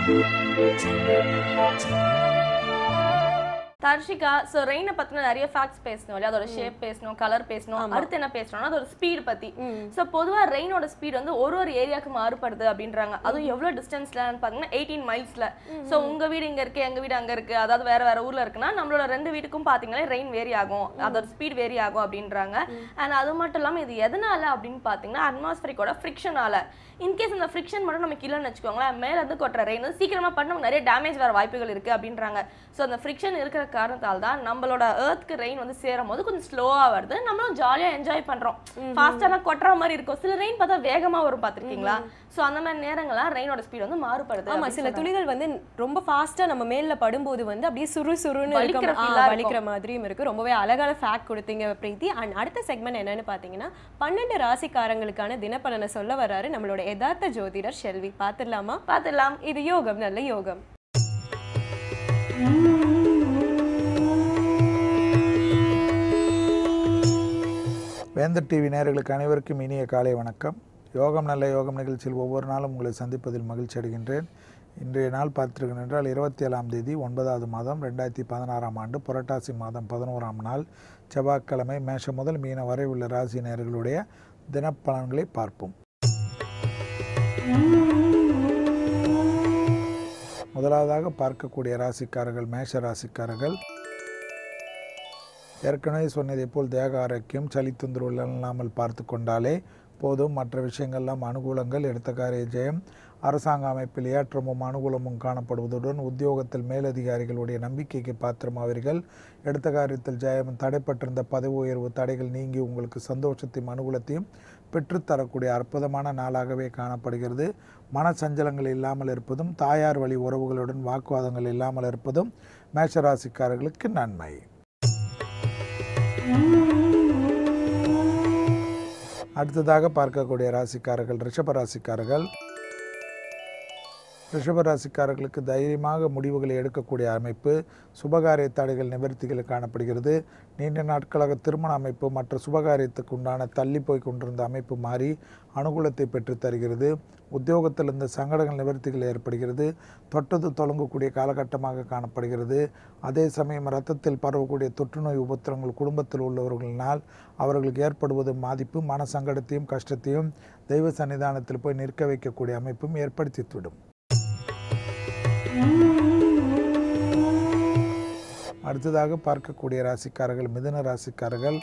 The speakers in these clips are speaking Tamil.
தர்ஷிகா ஸோ ரெயினை பத்தின நிறைய ஃபேக்ட்ஸ் பேசணும் இல்லையா அதோட ஷேப் பேசணும் கலர் பேசணும் அடுத்து என்ன பேசணும்னா அதோட ஸ்பீடு பத்தி ஸோ பொதுவா ரெயினோட ஸ்பீடு வந்து ஒரு ஒரு ஏரியாவுக்கு மாறுபடுது அப்படின்றாங்க அதுவும் எவ்வளவு டிஸ்டன்ஸ்லன்னு பார்த்தீங்கன்னா எயிட்டீன் மைல்ஸ்ல ஸோ உங்க வீடு இங்க இருக்கு எங்க வீடு அங்க இருக்கு அதாவது வேற வேற ஊர்ல இருக்குன்னா நம்மளோட ரெண்டு வீட்டுக்கும் பாத்தீங்கன்னா ரெயின் வேரி ஆகும் அதோட ஸ்பீட் வேரி ஆகும் அப்படின்றாங்க அண்ட் அது மட்டும் இல்லாம இது எதனால அப்படின்னு பாத்தீங்கன்னா அட்மாஸ்பரிக்கோட ஃப்ரிக்ஷனால இன்கேஸ் இந்த ஃப்ரிக்ஷன் மட்டும் நமக்கு இல்லைன்னு வச்சுக்கோங்களேன் மேல இருந்து கொட்டுற ரெயின் வந்து சீக்கிரமா பண்ண நமக்கு நிறைய டேமேஜ் வர வாய்ப்புகள் இருக்கு அப்படின்றாங்க ஸோ அந்த ஃப்ரிக்ஷன் இருக்கிற காரணத்தால் தான் நம்மளோட ஏர்த்க்கு ரெயின் வந்து சேரும் போது கொஞ்சம் ஸ்லோவா வருது நம்மளும் ஜாலியா என்ஜாய் பண்றோம் ஃபாஸ்டா கொட்டுற மாதிரி இருக்கும் சில ரெயின் பார்த்தா வேகமா வரும் பார்த்திருக்கீங்களா ஸோ அந்த மாதிரி நேரங்கள்லாம் ரெயினோட ஸ்பீட் வந்து மாறுபடுது ஆமா அப்படின்னு சில துளிகள் வந்து ரொம்ப ஃபாஸ்டா நம்ம மேல்ல படும்போது வந்து அப்படியே சுரு சுருன்னு வலிக்கிற இருக்கும். ஆ, feel ஆ வலிக்கிற மாதிரியும் இருக்கு ரொம்பவே அழகான ஃபேக்ட் கொடுத்தீங்க பிரீத்தி அண்ட் அடுத்த செக்மெண்ட் என்னன்னு பாத்தீங்கன்னா பன்னெண்டு ராசிக்காரங்களுக்கான தினப்பலனை சொல்ல வராரு நம்மளோட யதார்த்த ஜோதிடர் ஷெல்வி பாத்துடலாமா பார்த்துடலாம் இது யோகம் நல்ல யோகம் வேந்தர் டிவி நேயர்களுக்கு அனைவருக்கும் இனிய காலை வணக்கம் யோகம் நல்ல யோகம் நிகழ்ச்சியில் ஒவ்வொரு நாளும் உங்களை சந்திப்பதில் மகிழ்ச்சி அடைகின்றேன் இன்றைய நாள் பார்த்திருக்கிறேன் என்றால் இருபத்தி ஏழாம் தேதி ஒன்பதாவது மாதம் ரெண்டாயிரத்தி பதினாறாம் ஆண்டு புரட்டாசி மாதம் பதினோராம் நாள் செவ்வாய்க்கிழமை மேஷம் முதல் மீன வரை உள்ள ராசி நேயர்களுடைய தினப்பலன்களை பார்ப்போம் முதலாவதாக பார்க்கக்கூடிய ராசிக்காரர்கள் மேஷ ராசிக்காரர்கள் ஏற்கனவே சொன்னதைப் போல் தேக ஆரோக்கியம் சளி தொந்தரவு இல்லாமல் பார்த்து கொண்டாலே போதும் மற்ற விஷயங்கள்லாம் அனுகூலங்கள் எடுத்த காரிய ஜெயம் அரசாங்க அமைப்பில் ஏற்றமும் அனுகூலமும் காணப்படுவதுடன் உத்தியோகத்தில் மேலதிகாரிகளுடைய நம்பிக்கைக்கு பாத்திரமாவீர்கள் எடுத்த காரியத்தில் ஜெயம் தடைப்பட்டிருந்த பதவி உயர்வு தடைகள் நீங்கி உங்களுக்கு சந்தோஷத்தையும் அனுகூலத்தையும் பெற்றுத்தரக்கூடிய அற்புதமான நாளாகவே காணப்படுகிறது மனசஞ்சலங்கள் இல்லாமல் இருப்பதும் தாயார் வழி உறவுகளுடன் வாக்குவாதங்கள் இல்லாமல் இருப்பதும் மேஷராசிக்காரர்களுக்கு நன்மை அடுத்ததாக பார்க்கக்கூடிய ராசிக்காரர்கள் ரிஷப ராசிக்காரர்கள் ரிஷப ராசிக்காரர்களுக்கு தைரியமாக முடிவுகளை எடுக்கக்கூடிய அமைப்பு சுபகாரிய தடைகள் நிவர்த்திகள் காணப்படுகிறது நீண்ட நாட்களாக திருமண அமைப்பு மற்ற சுபகாரியத்துக்கு உண்டான தள்ளி போய் கொண்டிருந்த அமைப்பு மாறி அனுகூலத்தை பெற்றுத் தருகிறது உத்தியோகத்தில் இருந்த சங்கடங்கள் நிவர்த்திகள் ஏற்படுகிறது தொட்டது தொடங்கக்கூடிய காலகட்டமாக காணப்படுகிறது அதே சமயம் இரத்தத்தில் பரவக்கூடிய தொற்றுநோய் உபத்திரங்கள் குடும்பத்தில் உள்ளவர்களினால் அவர்களுக்கு ஏற்படுவது பாதிப்பு மன சங்கடத்தையும் கஷ்டத்தையும் தெய்வ சன்னிதானத்தில் போய் நிற்க வைக்கக்கூடிய அமைப்பும் ஏற்படுத்திவிடும் அடுத்ததாக பார்க்கக்கூடிய ராசிக்காரர்கள் மிதுன ராசிக்காரர்கள்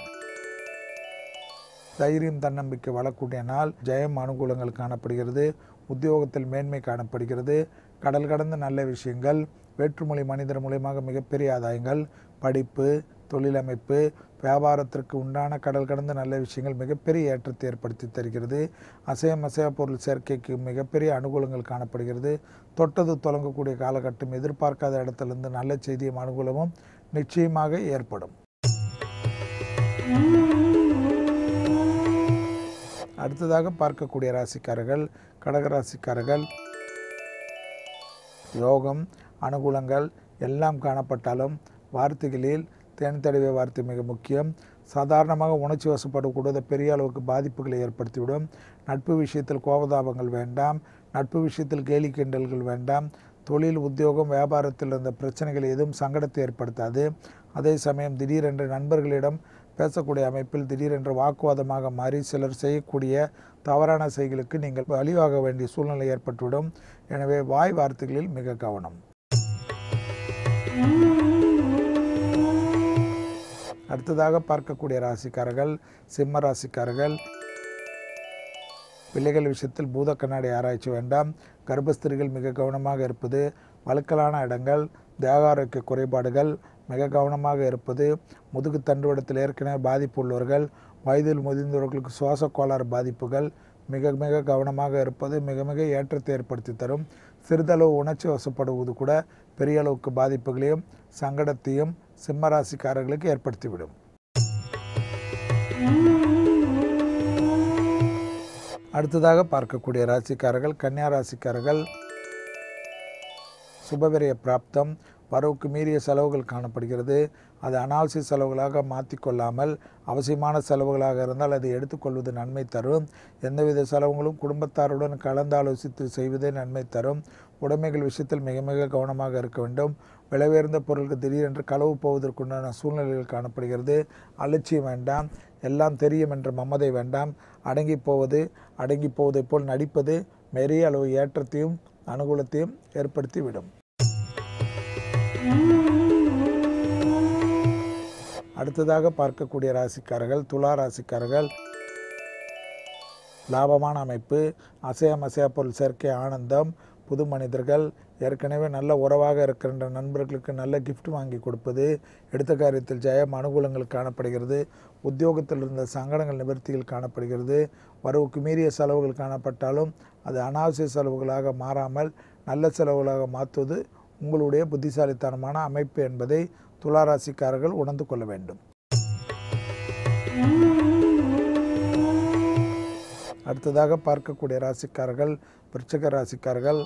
தைரியம் தன்னம்பிக்கை வளரக்கூடிய நாள் ஜெயம் அனுகூலங்கள் காணப்படுகிறது உத்தியோகத்தில் மேன்மை காணப்படுகிறது கடல் கடந்த நல்ல விஷயங்கள் வேற்றுமொழி மனிதர் மூலியமாக மிகப்பெரிய ஆதாயங்கள் படிப்பு தொழிலமைப்பு வியாபாரத்திற்கு உண்டான கடல் கடந்த நல்ல விஷயங்கள் மிகப்பெரிய ஏற்றத்தை ஏற்படுத்தி தருகிறது அசையம் அசைய பொருள் சேர்க்கைக்கு மிகப்பெரிய அனுகூலங்கள் காணப்படுகிறது தொட்டது தொடங்கக்கூடிய காலகட்டம் எதிர்பார்க்காத இடத்திலிருந்து நல்ல செய்தியும் அனுகூலமும் நிச்சயமாக ஏற்படும் அடுத்ததாக பார்க்கக்கூடிய ராசிக்காரர்கள் கடகராசிக்காரர்கள் யோகம் அனுகூலங்கள் எல்லாம் காணப்பட்டாலும் வார்த்தைகளில் தேன் தடவிய வார்த்தை மிக முக்கியம் சாதாரணமாக உணர்ச்சி வசப்படக்கூடாத பெரிய அளவுக்கு பாதிப்புகளை ஏற்படுத்திவிடும் நட்பு விஷயத்தில் கோபதாபங்கள் வேண்டாம் நட்பு விஷயத்தில் கேலி கிண்டல்கள் வேண்டாம் தொழில் உத்தியோகம் வியாபாரத்தில் இருந்த பிரச்சனைகள் எதுவும் சங்கடத்தை ஏற்படுத்தாது அதே சமயம் திடீரென்று நண்பர்களிடம் பேசக்கூடிய அமைப்பில் திடீரென்று வாக்குவாதமாக மாறி சிலர் செய்யக்கூடிய தவறான செய்களுக்கு நீங்கள் வழிவாக வேண்டிய சூழ்நிலை ஏற்பட்டுவிடும் எனவே வாய் வார்த்தைகளில் மிக கவனம் அடுத்ததாக பார்க்கக்கூடிய ராசிக்காரர்கள் சிம்ம ராசிக்காரர்கள் பிள்ளைகள் விஷயத்தில் பூத கண்ணாடி ஆராய்ச்சி வேண்டாம் கர்ப்பஸ்திரிகள் மிக கவனமாக இருப்பது வழுக்கலான இடங்கள் தேகாரோக்கிய குறைபாடுகள் மிக கவனமாக இருப்பது முதுகு தண்டுவடத்தில் ஏற்கனவே பாதிப்பு உள்ளவர்கள் வயதில் முதிர்ந்தவர்களுக்கு சுவாச கோளாறு பாதிப்புகள் மிக மிக கவனமாக இருப்பது மிக மிக ஏற்றத்தை ஏற்படுத்தி தரும் சிறிதளவு உணர்ச்சி வசப்படுவது கூட பெரிய அளவுக்கு பாதிப்புகளையும் சங்கடத்தையும் சிம்மராசிக்காரர்களுக்கு ஏற்படுத்திவிடும் அடுத்ததாக பார்க்கக்கூடிய ராசிக்காரர்கள் கன்னியா ராசிக்காரர்கள் சுபவிரய பிராப்தம் வரவுக்கு மீறிய செலவுகள் காணப்படுகிறது அது அனாவசிய செலவுகளாக மாற்றிக்கொள்ளாமல் அவசியமான செலவுகளாக இருந்தால் அதை எடுத்துக்கொள்வது நன்மை தரும் எந்தவித செலவுகளும் குடும்பத்தாருடன் கலந்தாலோசித்து செய்வதே நன்மை தரும் உடைமைகள் விஷயத்தில் மிக மிக கவனமாக இருக்க வேண்டும் விலை உயர்ந்த பொருளுக்கு திடீரென்று களவு போவதற்குண்டான சூழ்நிலைகள் காணப்படுகிறது அலட்சியம் வேண்டாம் எல்லாம் தெரியும் என்ற மமதை வேண்டாம் அடங்கி போவது அடங்கி போவதைப் போல் நடிப்பது மெரிய அளவு ஏற்றத்தையும் அனுகூலத்தையும் ஏற்படுத்திவிடும் அடுத்ததாக பார்க்கக்கூடிய ராசிக்காரர்கள் துலா ராசிக்காரர்கள் லாபமான அமைப்பு அசையம் அசையா பொருள் சேர்க்கை ஆனந்தம் புது மனிதர்கள் ஏற்கனவே நல்ல உறவாக இருக்கின்ற நண்பர்களுக்கு நல்ல gift வாங்கி கொடுப்பது எடுத்த காரியத்தில் ஜெயம் அனுகூலங்கள் காணப்படுகிறது உத்தியோகத்தில் இருந்த சங்கடங்கள் நிவர்த்திகள் காணப்படுகிறது வரவுக்கு மீறிய செலவுகள் காணப்பட்டாலும் அது அனாவசிய செலவுகளாக மாறாமல் நல்ல செலவுகளாக மாற்றுவது உங்களுடைய புத்திசாலித்தனமான அமைப்பு என்பதை துளாராசிக்காரர்கள் உணர்ந்து கொள்ள வேண்டும் அடுத்ததாக பார்க்கக்கூடிய ராசிக்காரர்கள் விருச்சக ராசிக்காரர்கள்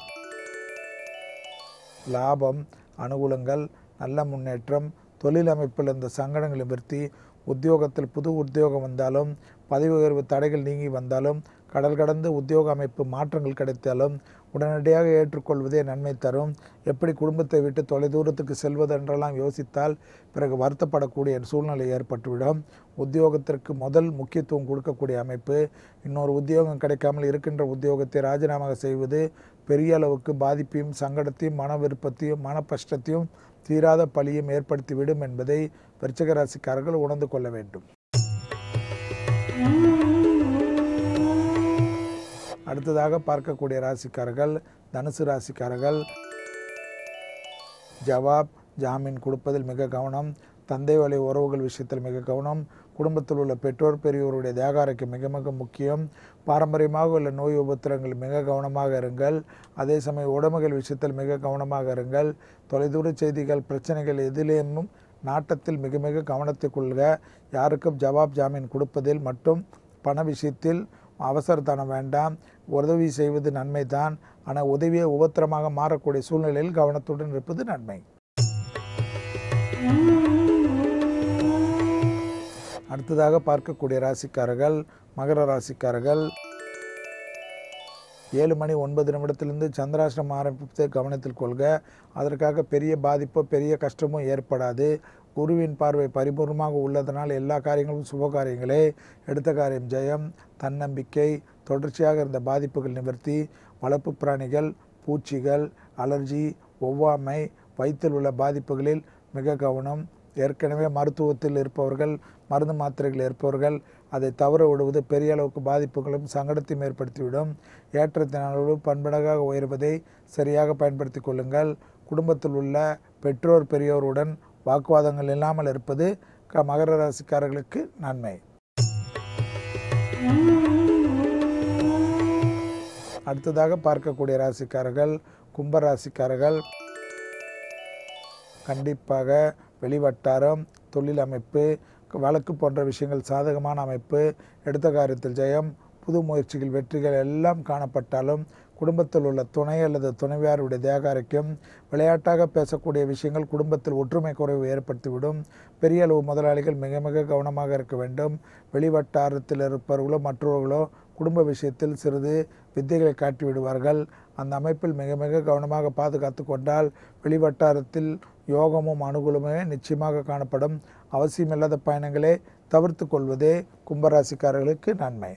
லாபம் அனுகூலங்கள் நல்ல முன்னேற்றம் தொழில் அமைப்பில் இந்த சங்கடங்களை நிவர்த்தி உத்தியோகத்தில் புது உத்தியோகம் வந்தாலும் பதவி உயர்வு தடைகள் நீங்கி வந்தாலும் கடல் கடந்து உத்தியோக அமைப்பு மாற்றங்கள் கிடைத்தாலும் உடனடியாக ஏற்றுக்கொள்வதே நன்மை தரும் எப்படி குடும்பத்தை விட்டு தொலைதூரத்துக்கு செல்வது என்றெல்லாம் யோசித்தால் பிறகு வருத்தப்படக்கூடிய சூழ்நிலை ஏற்பட்டுவிடும் உத்தியோகத்திற்கு முதல் முக்கியத்துவம் கொடுக்கக்கூடிய அமைப்பு இன்னொரு உத்தியோகம் கிடைக்காமல் இருக்கின்ற உத்தியோகத்தை ராஜினாமா செய்வது பெரிய அளவுக்கு பாதிப்பையும் சங்கடத்தையும் மன விருப்பத்தையும் மனப்பஷ்டத்தையும் தீராத பழியும் ஏற்படுத்திவிடும் என்பதை விருச்சிக ராசிக்காரர்கள் உணர்ந்து கொள்ள வேண்டும் அடுத்ததாக பார்க்கக்கூடிய ராசிக்காரர்கள் தனுசு ராசிக்காரர்கள் ஜவாப் ஜாமீன் கொடுப்பதில் மிக கவனம் தந்தை வழி உறவுகள் விஷயத்தில் மிக கவனம் குடும்பத்தில் உள்ள பெற்றோர் பெரியோருடைய தேகாரைக்கு மிக மிக முக்கியம் பாரம்பரியமாக உள்ள நோய் உபத்திரங்கள் மிக கவனமாக இருங்கள் அதே சமயம் உடமைகள் விஷயத்தில் மிக கவனமாக இருங்கள் தொலைதூர செய்திகள் பிரச்சனைகள் எதிலேயும் நாட்டத்தில் மிக மிக கவனத்தை கொள்க யாருக்கும் ஜவாப் ஜாமீன் கொடுப்பதில் மட்டும் பண விஷயத்தில் அவசரத்தனம் வேண்டாம் உதவி செய்வது நன்மைதான் ஆனால் உதவியை உபத்திரமாக மாறக்கூடிய சூழ்நிலையில் கவனத்துடன் இருப்பது நன்மை அடுத்ததாக பார்க்கக்கூடிய ராசிக்காரர்கள் மகர ராசிக்காரர்கள் ஏழு மணி ஒன்பது நிமிடத்திலிருந்து சந்திராஷ்டிரம் ஆரம்பிப்பதை கவனத்தில் கொள்க அதற்காக பெரிய பாதிப்போ பெரிய கஷ்டமோ ஏற்படாது குருவின் பார்வை பரிபூர்ணமாக உள்ளதனால் எல்லா காரியங்களும் சுப காரியங்களே எடுத்த காரியம் ஜெயம் தன்னம்பிக்கை தொடர்ச்சியாக இருந்த பாதிப்புகள் நிவர்த்தி வளர்ப்பு பிராணிகள் பூச்சிகள் அலர்ஜி ஒவ்வாமை வயிற்றில் உள்ள பாதிப்புகளில் மிக கவனம் ஏற்கனவே மருத்துவத்தில் இருப்பவர்கள் மருந்து மாத்திரைகள் இருப்பவர்கள் அதை தவற விடுவது பெரிய அளவுக்கு பாதிப்புகளும் சங்கடத்தையும் ஏற்படுத்திவிடும் ஏற்றத்தின் அளவு பண்படகாக உயர்வதை சரியாக பயன்படுத்தி கொள்ளுங்கள் குடும்பத்தில் உள்ள பெற்றோர் பெரியோருடன் வாக்குவாதங்கள் இல்லாமல் இருப்பது க மகர ராசிக்காரர்களுக்கு நன்மை அடுத்ததாக பார்க்கக்கூடிய ராசிக்காரர்கள் கும்ப ராசிக்காரர்கள் கண்டிப்பாக வெளிவட்டாரம் தொழில் அமைப்பு வழக்கு போன்ற விஷயங்கள் சாதகமான அமைப்பு எடுத்த காரியத்தில் ஜெயம் புது முயற்சிகள் வெற்றிகள் எல்லாம் காணப்பட்டாலும் குடும்பத்தில் உள்ள துணை அல்லது துணைவியாருடைய தேகாரைக்கும் விளையாட்டாக பேசக்கூடிய விஷயங்கள் குடும்பத்தில் ஒற்றுமை குறைவு ஏற்படுத்திவிடும் பெரிய அளவு முதலாளிகள் மிக மிக கவனமாக இருக்க வேண்டும் வெளிவட்டாரத்தில் இருப்பவர்களோ மற்றவர்களோ குடும்ப விஷயத்தில் சிறிது வித்தைகளை காட்டி விடுவார்கள் அந்த அமைப்பில் மிக மிக கவனமாக பாதுகாத்து கொண்டால் வெளிவட்டாரத்தில் யோகமும் அனுகூலமே நிச்சயமாக காணப்படும் அவசியமில்லாத பயணங்களை தவிர்த்து கொள்வதே கும்பராசிக்காரர்களுக்கு நன்மை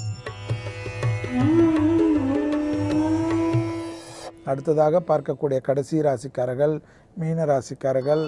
அடுத்ததாக பார்க்கக்கூடிய கடைசி ராசிக்காரர்கள் மீன ராசிக்காரர்கள்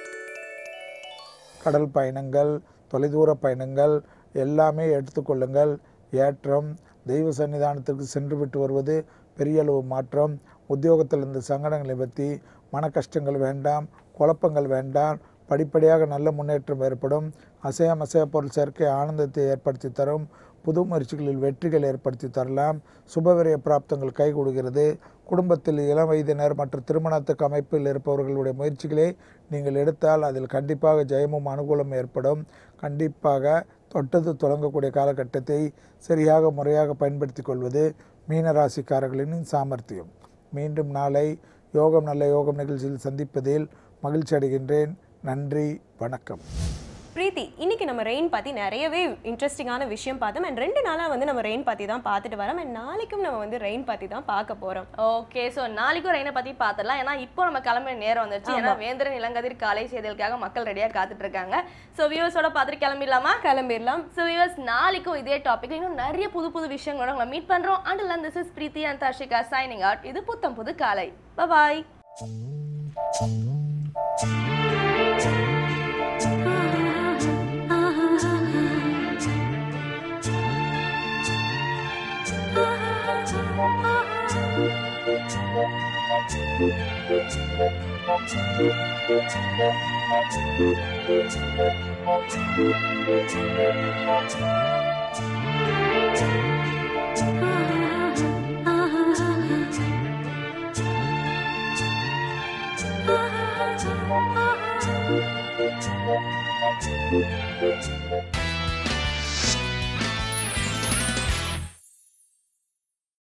கடல் பயணங்கள் தொலைதூர பயணங்கள் எல்லாமே எடுத்துக்கொள்ளுங்கள் ஏற்றம் தெய்வ சன்னிதானத்திற்கு சென்று விட்டு வருவது பெரிய அளவு மாற்றம் உத்தியோகத்தில் இருந்த சங்கடங்களை பற்றி மன கஷ்டங்கள் வேண்டாம் குழப்பங்கள் வேண்டாம் படிப்படியாக நல்ல முன்னேற்றம் ஏற்படும் அசையம் அசைய பொருள் சேர்க்கை ஆனந்தத்தை ஏற்படுத்தி தரும் புது முயற்சிகளில் வெற்றிகள் ஏற்படுத்தி தரலாம் சுபவிரய பிராப்தங்கள் கை கொடுக்கிறது குடும்பத்தில் இளம் வயதினர் மற்றும் திருமணத்துக்கு அமைப்பில் இருப்பவர்களுடைய முயற்சிகளை நீங்கள் எடுத்தால் அதில் கண்டிப்பாக ஜெயமும் அனுகூலம் ஏற்படும் கண்டிப்பாக தொட்டது தொடங்கக்கூடிய காலகட்டத்தை சரியாக முறையாக பயன்படுத்தி கொள்வது மீனராசிக்காரர்களின் சாமர்த்தியம் மீண்டும் நாளை யோகம் நல்ல யோகம் நிகழ்ச்சியில் சந்திப்பதில் மகிழ்ச்சி அடைகின்றேன் நன்றி வணக்கம் பிரீத்தி இன்னைக்கு நம்ம ரெயின் பத்தி நிறையவே இன்ட்ரெஸ்டிங்கான விஷயம் பார்த்தோம் அண்ட் ரெண்டு நாளா வந்து நம்ம ரெயின் பத்தி தான் பார்த்துட்டு வரோம் அண்ட் நாளைக்கும் நம்ம வந்து ரெயின் பத்தி தான் பார்க்க போறோம் ஓகே ஸோ நாளைக்கும் ரெயினை பத்தி பார்த்துடலாம் ஏன்னா இப்போ நம்ம கிளம்புற நேரம் வந்துருச்சு ஏன்னா வேந்திரன் இளங்கதிர் காலை செய்திகளுக்காக மக்கள் ரெடியா காத்துட்டு இருக்காங்க ஸோ வியூவர்ஸோட பார்த்துட்டு கிளம்பிடலாமா கிளம்பிடலாம் ஸோ வியூவர்ஸ் நாளைக்கும் இதே டாபிக் இன்னும் நிறைய புது புது விஷயங்களோட உங்களை மீட் பண்றோம் and this is Preethi and Dharshika signing out இது புத்தம் புது காலை பாய் Thank you.